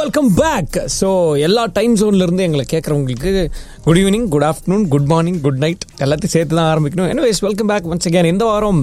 Welcome back so எல்லா time ஜோன்ல இருந்து எங்களை கேட்குறவங்களுக்கு good evening good afternoon good morning good night எல்லாத்தையும் சேர்த்து தான் ஆரம்பிக்கணும் anyways welcome back once again இந்த வாரம்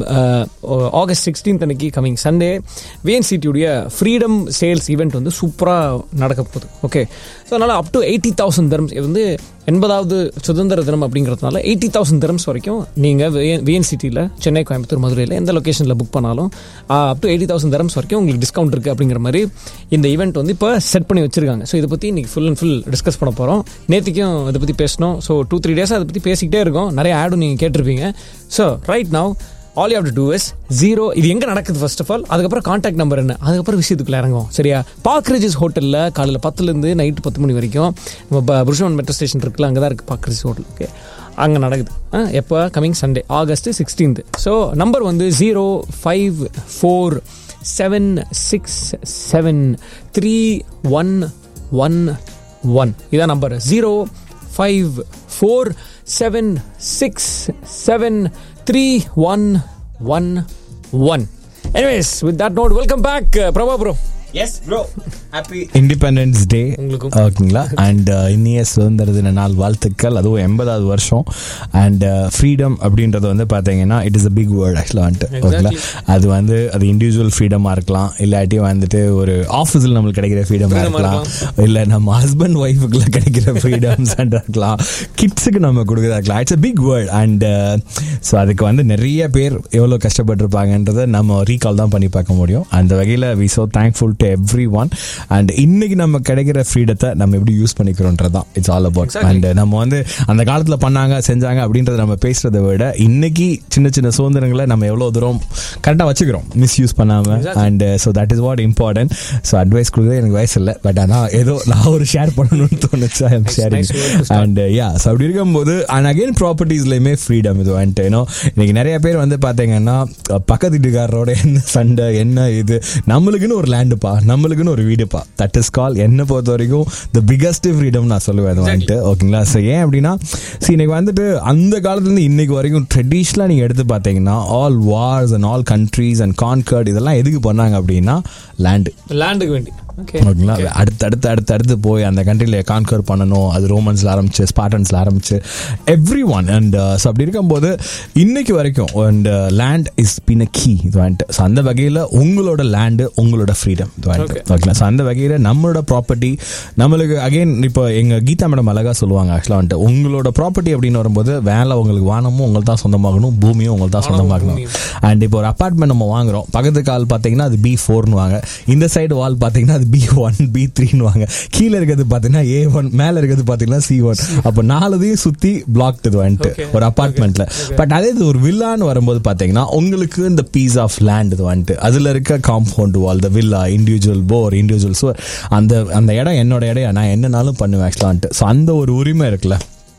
ஆகஸ்ட் சிக்ஸ்டீன்த் அன்னைக்கு கமிங் சண்டே விஎன்சிடியுடைய ஃப்ரீடம் சேல்ஸ் ஈவெண்ட் வந்து சூப்பராக நடக்க போகுது ஓகே ஸோ அதனால் up to eighty thousand dirhams இது வந்து எண்பதாவது சுதந்திர தினம் அப்படிங்கிறதுனால எயிட்டி தௌசண்ட் தரம்ஸ் வரைக்கும் நீங்கள் விஎன்சிட்டியில் சென்னை கோயம்புத்தூர் மதுரையில் எந்த லொக்கேஷனில் புக் பண்ணாலும் up to eighty thousand dirhams வரைக்கும் உங்களுக்கு டிஸ்கவுண்ட் இருக்குது அப்படிங்கிற மாதிரி இந்த ஈவெண்ட் வந்து இப்போ செட் பண்ணி வச்சிருக்காங்க ஸோ இதை பற்றி இன்னைக்கு ஃபுல் அண்ட் ஃபுல் டிஸ்கஸ் பண்ண போகிறோம் நேற்றுக்கும் இதை பற்றி பேசணும் ஸோ டூ த்ரீ டேஸாக அதை பற்றி பேசிக்கிட்டே இருக்கோம் நிறைய ஆடும் நீங்கள் கேட்டிருப்பீங்க so right now all you to do is zero இது எங்கே நடக்குது ஃபர்ஸ்ட் ஆஃப் ஆல் அதுக்கப்புறம் காண்டாக்ட் நம்பர் என்ன அதுக்கப்புறம் விஷயத்துக்குள்ள இறங்குவோம் சரியா பாக்ரேஜஸ் ஹோட்டலில் காலையில் பத்துலேருந்து நைட்டு பத்து மணி வரைக்கும் நம்ம புருஷவன் மெட்ரோ ஸ்டேஷன் இருக்குல்ல அங்கே தான் இருக்குது பாக்ரேஜஸ் ஹோட்டல் ஓகே அங்கே நடக்குது ஆ, எப்போ coming Sunday August sixteenth so number வந்து zero five four seven six seven three one one one இதான் number zero five four seven six seven three one one one anyways with that note welcome back Prabha bro yes bro happy Independence Day உங்களுக்கும். ஓகேங்களா and இனிய சுதந்திர தின நாள் வாழ்த்துக்கள் அதுவும் எண்பதாவது வருஷம் அண்ட் ஃப்ரீடம் அப்படின்றது வந்து பார்த்தீங்கன்னா it is a big word ஆக்சுவலாக வந்துட்டு ஓகேங்களா அது வந்து அது இண்டிவிஜுவல் ஃப்ரீடமாக இருக்கலாம் இல்லாட்டி வந்துட்டு ஒரு ஆஃபீஸில் நம்மளுக்கு கிடைக்கிற ஃப்ரீடமாக Freedom-ஆ இருக்கலாம் இல்லை நம்ம ஹஸ்பண்ட் ஒய்ஃபுக்குள்ள கிடைக்கிற ஃப்ரீடம்ஸ் இருக்கலாம் கிட்ஸுக்கு நம்ம கொடுக்குறதா இருக்கலாம் it's a big word and so அதுக்கு வந்து நிறைய பேர் எவ்வளோ கஷ்டப்பட்டிருப்பாங்கன்றதை நம்ம ரீகால் தான் பண்ணி பார்க்க முடியும் அந்த வகையில் we so thankful to everyone and இன்னைக்கு நம்ம கிடைக்கிற ஃப்ரீடத்தை நம்ம எப்படி யூஸ் பண்ணிக்கிறோன்றது தான் it's all about Exactly. And நம்ம வந்து அந்த காலத்தில் பண்ணாங்க செஞ்சாங்க அப்படின்றத நம்ம பேசுறதை விட இன்னைக்கு சின்ன சின்ன சுதந்திரங்களை நம்ம எவ்வளோ தூரம் கரெக்டாக வச்சுக்கிறோம் மிஸ்யூஸ் பண்ணாமல் Exactly. And so that is what important so advice கொடுக்குறது எனக்கு வயசு இல்லை பட் ஆனால் ஏதோ நான் ஒரு ஷேர் பண்ணணும்னு தோணுச்சு I am sharing nice way to start. And yeah so அப்படி இருக்கும்போது அண்ட் அகைன் ப்ராப்பர்ட்டிஸ்லையுமே ஃப்ரீடம் இது வந்துட்டு ஏன்னோ இன்னைக்கு நிறைய பேர் வந்து பார்த்தீங்கன்னா அஹ், பக்கத்து வீட்டுக்காரரோட என்ன சண்டை என்ன இது நம்மளுக்குன்னு ஒரு லேண்டுப்பா நம்மளுக்குன்னு ஒரு வீடுப்பா தட் இஸ் கால் என்னை பொறுத்த வரைக்கும் த பிகஸ்ட் ஃப்ரீடம் நான் சொல்லுவேன் அது வந்துட்டு ஓகேங்களா ஸோ ஏன் அப்படின்னா see இன்னைக்கு வந்துட்டு அந்த காலத்துலேருந்து இன்னைக்கு வரைக்கும் ட்ரெடிஷ்னலாக நீங்கள் எடுத்து பார்த்தீங்கன்னா all wars and all countries and conquered இதெல்லாம் எதுக்கு பண்ணாங்க அப்படின்னா லேண்டு லேண்டுக்கு வேண்டி ஓகே ஓகேங்களா அடுத்து அடுத்து அடுத்து அடுத்து போய் அந்த கண்ட்ரியில் கான்கர் பண்ணணும் அது ரோமன்ஸில் ஆரம்பிச்சு ஸ்பாட்டன்ஸில் ஆரம்பிச்சு எவ்ரி ஒன் அண்ட் ஸோ அப்படி இருக்கும்போது இன்னைக்கு வரைக்கும் and land is been a key இது வந்துட்டு ஸோ அந்த வகையில் உங்களோட லேண்டு உங்களோட ஃப்ரீடம் இது வந்துட்டு Okay. ஓகேங்களா ஸோ அந்த வகையில் நம்மளோட ப்ராப்பர்ட்டி நம்மளுக்கு அகைன் இப்போ எங்கள் கீதா மேடம் அழகாக சொல்லுவாங்க ஆக்சுவலாக வந்துட்டு உங்களோட ப்ராப்பர்ட்டி அப்படின்னு வரும்போது வேலை உங்களுக்கு வானமும் உங்களுக்கு தான் சொந்தமாகணும் பூமியும் உங்களுக்கு தான் வானமும் சொந்தமாகணும் பூமியும். அண்ட் இப்போ ஒரு அப்பார்ட்மெண்ட் நம்ம வாங்குறோம் பக்கத்து கால் பார்த்தீங்கன்னா அது பி ஃபோர்னு வாங்க இந்த சைடு வால் பார்த்தீங்கன்னா அது பி ஒன் பி த்ரீன்னு வாங்க கீழே இருக்கிறது பார்த்தீங்கன்னா ஏ ஒன் மேலே இருக்கிறது பார்த்தீங்கன்னா சி ஒன் அப்போ நாலுதையும் சுற்றி பிளாக் இது வந்துட்டு Okay. ஒரு அப்பார்ட்மெண்ட்ல பட் அதே இது ஒரு வில்லான்னு வரும்போது பார்த்தீங்கன்னா உங்களுக்கு இந்த பீஸ் ஆஃப் லேண்ட் இது வந்துட்டு அதில் இருக்க compound wall the villa individual for individual சுவர் அந்த அந்த இடம் என்னோட இடம் நான் என்னனாலும் பண்ணுவேன் ஆக்சுவலாக வந்துட்டு ஸோ அந்த ஒரு உரிமை இருக்குல்ல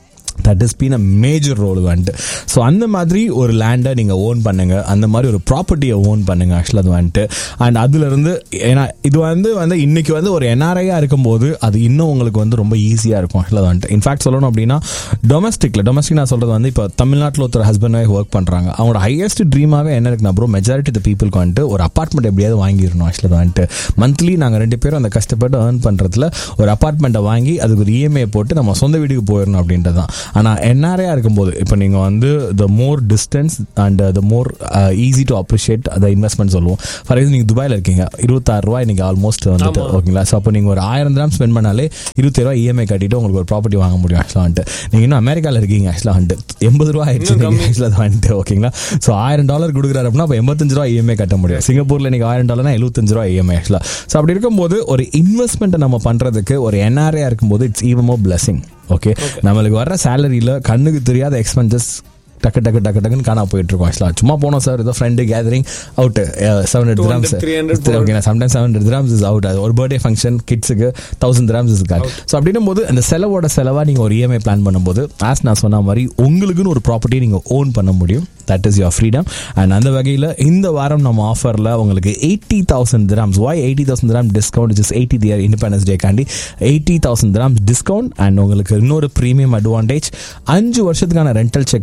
that is been a major role வந்துட்டு ஸோ அந்த மாதிரி ஒரு லேண்டை நீங்கள் ஓன் பண்ணுங்க அந்த மாதிரி ஒரு ப்ராப்பர்ட்டியை ஓன் பண்ணுங்க ஆக்சுவலாக அது வந்துட்டு அண்ட் அதுலேருந்து ஏன்னா இது வந்து வந்து இன்னைக்கு வந்து ஒரு என்ஆர்ஐயாக இருக்கும்போது அது இன்னும் உங்களுக்கு வந்து ரொம்ப ஈஸியாக இருக்கும் ஆக்சுவலாக வந்துட்டு இன்ஃபேக்ட் சொல்லணும் அப்படின்னா டொமஸ்டிக்கில் டொமஸ்டிக் நான் சொல்கிறது வந்து இப்போ தமிழ்நாட்டில் ஒருத்தர் ஹஸ்பண்ட் ஒய்ஃப் ஒர்க் பண்ணுறாங்க அவங்களோட ஹையஸ்ட் ட்ரீமாகவே என்ன இருக்குன்னா ப்ரோ மெஜாரிட்டி த பீப்புளுக்கு வந்துட்டு ஒரு அப்பார்ட்மெண்ட் எப்படியாவது வாங்கிடணும் ஆக்சுவலாக வந்துட்டு மந்த்லி நாங்கள் ரெண்டு பேரும் அந்த கஷ்டப்பட்டு ஏர்ன் பண்ணுறதுல ஒரு அப்பார்ட்மெண்ட்டை வாங்கி அதுக்கு ஒரு இஎம்ஐ போட்டு நம்ம சொந்த வீட்டுக்கு போயிடணும் அப்படின்றது தான் ஆனால் என்ஆர்ஐயாக இருக்கும்போது இப்போ நீங்கள் வந்து the more distance and the more easy to appreciate the investment சொல்லுவோம் ஃபார் எக்ஸாம்பிள் நீங்கள் துபாயில் இருக்கீங்க இருபத்தாறு ரூபாய் நீங்கள் ஆல்மோஸ்ட் வந்துட்டு ஆமா. ஓகேங்களா ஸோ அப்போ நீங்கள் ஒரு ஆயிரம் திராம் ஸ்பெண்ட் பண்ணாலே இருபத்தி ரூபாய் இஎம்ஐ கட்டிட்டு உங்களுக்கு ஒரு ப்ராப்பர்ட்டி வாங்க முடியும் ஆக்சுவலாக வந்துட்டு நீங்கள் இன்னும் அமெரிக்காவில் இருக்கீங்க ஆக்சுவலாக வந்துட்டு எண்பது ரூபா ஆயிடுச்சு இன்னும் கம்மி. ஆக்சுவலாக வந்துட்டு ஓகேங்களா ஸோ ஆயிரம் டாலர் கொடுக்குறாரு அப்படின்னா அப்போ எண்பத்தஞ்சு ரூபா இஎம்ஐ கட்ட முடியும் சிங்கப்பூரில் நீங்கள் ஆயிரம் டாலர்னா எழுபத்தஞ்சு ரூபா இஎம்ஐ ஆக்சுவலாக ஸோ அப்படி இருக்கும்போது ஒரு இன்வெஸ்ட்மெண்ட்டை நம்ம பண்ணுறதுக்கு ஒரு என்ஆர்ஐ இருக்கும்போது it's even more blessing okay நம்மளுக்கு வர சேலரியில் கண்ணுக்கு தெரியாத எக்ஸ்பென்சஸ் டக்கு டக்கு டக்கு டக்குன்னு காணா போயிட்டு இருக்கோம் ஆக்சுவலாக சும்மா போனோம் சார் ஏதோ friend gathering out seven hundred 200, grams 300 okay sometimes seven hundred grams is out ஒரு பர்த்டே ஃபங்க்ஷன் கிட்ஸுக்கு thousand grams is got so அப்படின்னும் போது அந்த செலவோட செலவாக நீங்கள் ஒரு இஎம்ஐ பிளான் பண்ணும்போது ஆஸ் நான் சொன்ன மாதிரி உங்களுக்குன்னு ஒரு ப்ராப்பர்ட்டி நீங்கள் ஓன் பண்ண முடியும் that is your freedom and அந்த வகையில் இந்த வாரம் நம்ம ஆஃபரில் உங்களுக்கு eighty thousand grams why eighty thousand gram discount is eighty year Independence Day காண்டி eighty thousand grams discount and உங்களுக்கு இன்னொரு ப்ரீமியம் அட்வான்டேஜ் அஞ்சு வருஷத்துக்கான ரெண்டல் செக்கை உங்கள் வில்லா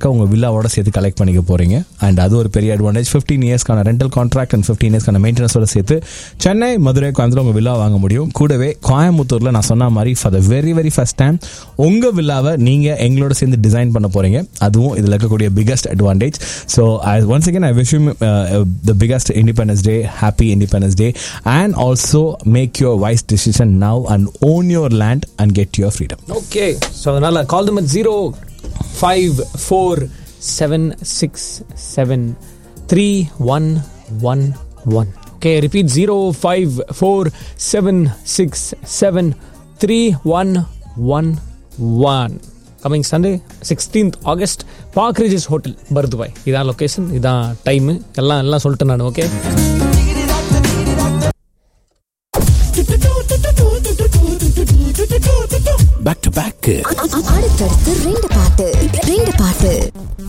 வில்லாவோட சேர்த்து கலெக்ட் பண்ணிக்க போறீங்க அண்ட் அது ஒரு பெரிய அட்வான்டேஜ் ஃபிஃப்டீன் இயர்ஸ்க்கான ரெண்டல் கான்ட்ராக்ட் அண்ட் ஃபிஃப்டீன் இயர்ஸ்க்கான மெயின்டெனன்ஸோட சேர்த்து சென்னை மதுரை கோயம்புத்தூர் உங்க வில்லா வாங்க முடியும் கூடவே கோயம்புத்தூர்ல நான் சொன்ன மாதிரி for the very very first time உங்க வில்லாவை நீங்க எங்களோட சேர்ந்து டிசைன் பண்ண போறீங்க அதுவும் இதுல இருக்கக்கூடிய biggest advantage so once again I wish you the biggest Independence Day happy Independence Day and also make your wise decision now and own your land and get your freedom okay so அதனால call them at zero five four seven six seven three one one one okay repeat zero five four seven six seven three one one one coming Sunday sixteenth August Park Regis hotel Bur Dubai இதான் location இதான் time எல்லாம் எல்லாம் சொல்லிட்டேன் நான் okay back to back அடுத்தடுத்து ரெண்டு பாட்டு ரெண்டு பாட்டு